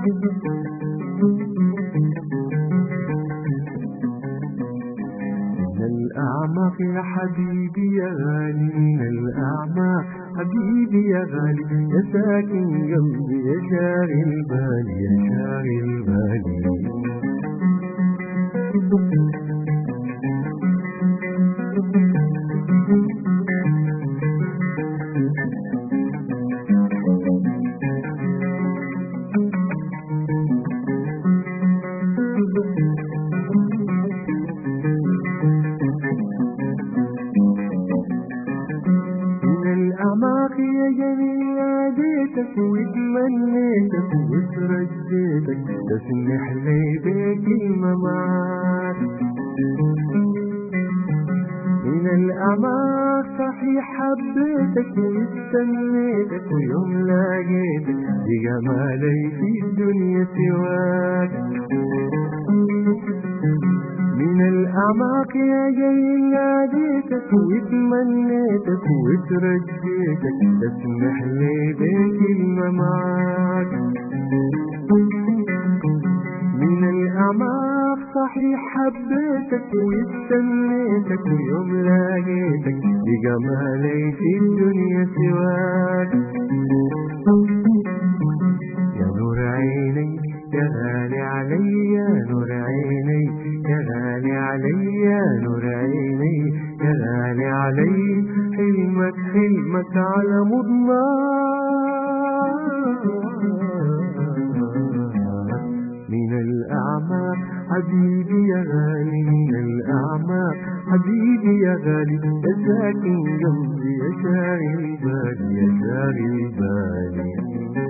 من الأعماق يا حبيبي يا غالي من الأعماق حبيبي يا غالي يا ساكن قلبي يا شاغل بالي يا شاغل بالي من الأعماق يا جميل ناديتك وتمنيتك وترجيتك تسمح لي بكلمة معاك من الأعماق صحيح حبيتك واستنيتك ويوم لاقيتك بجمالي في الدنيا سواك من الأعماق يا جاي ناديتك وتمنيتك وترجيتك تسمح لي بكلمة معاك من الأعماق صحيح حبيتك واستنيتك ويوم لاقيتك بجمالي في الدنيا سواك يا نور عيني يا غالي علي يا نور عيني يا غالي علي يا نور عيني يا غالي علي حلمك حلمك على مضمار من الأعماق حبيبي يا غالي من الأعماق حبيبي يا غالي يا ساكن قلبي يا شاغل بالي يا شاغل بالي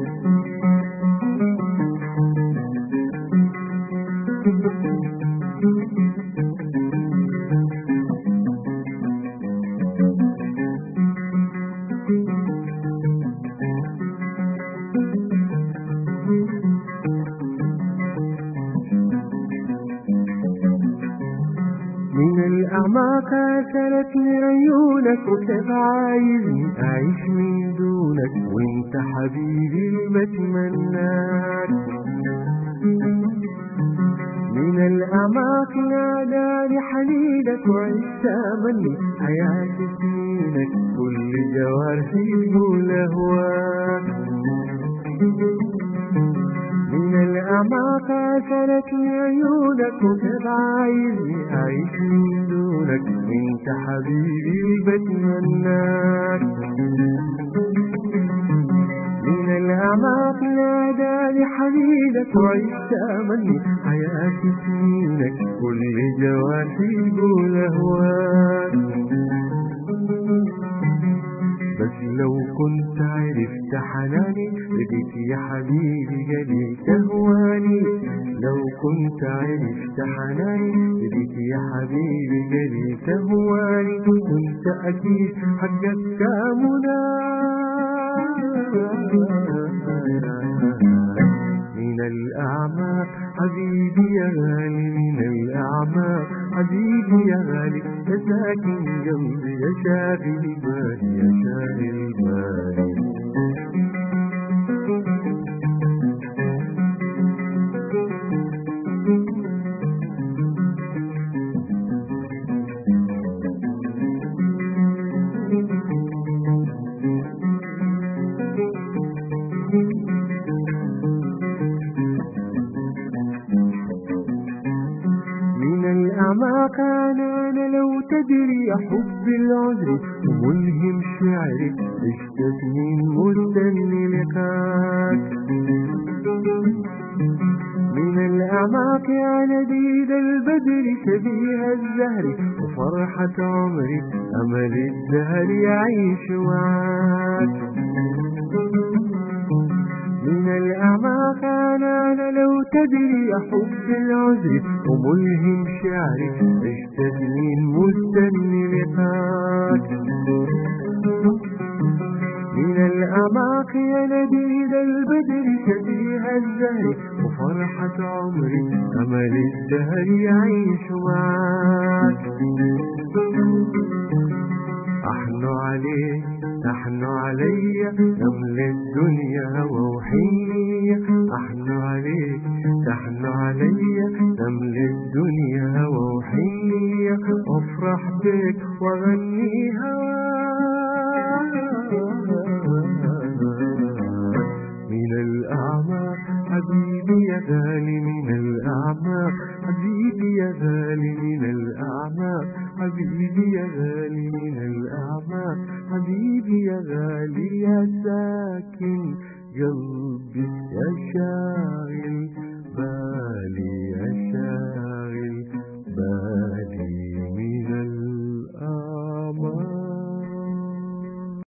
من الأعماق أثرتني عيونك وكيف عايزني أعيش من دونك وانت حبيبي اللي بتمناك من الأعماق ناداني حنينك وعشت أمني حياة سنينك كل جوارحي تقول أهواك من الأعماق أثرتني عيونك وكيف عايزني أعيش من دونك انت حبيبي اللي بتمناك من الأعماق ناداني حنينك وعشت أمني حياة سنينك كل جوارحي تقول أهواك بس لو كنت عرفت حناني بديت يا حبيبي جالي تهواني لو كنت عرفت حناني بديت يا حبيبي جالي تهواني كنت أكيد حقك من الأعماق حبيبي يا غالي من الأعماق حبيبي يا غالي يا ساكن قلبي يا شاغل بالي يا شاغل بالي من الأعماق أنا أنا لو تدري أحب العذر وملهم شعري عشت سنين مستني لقاك من الأعماق يا نديد البدر شبيه الزهر وفرحة عمري أمل الدهر يعيش معاك من الأعماق أنا أنا لو تدري أحب العذر وملهم شعري عشت سنين مستني لقاك من الأعماق يا نديد البدر شبيه الزهر وفرحة عمري أمل الدهر يعيش معاك أحن عليك أحن علي نمل الدنيا هوى وحيني أحن عليك عليا تملى الدنيا وحية وافرح بك واغني من الأعماق حبيبي يا غالي من الأعماق حبيبي يا غالي من الأعماق حبيبي يا غالي من الأعماق حبيبي يا غالي يا ساكن قلبي يا شاغل بالي يا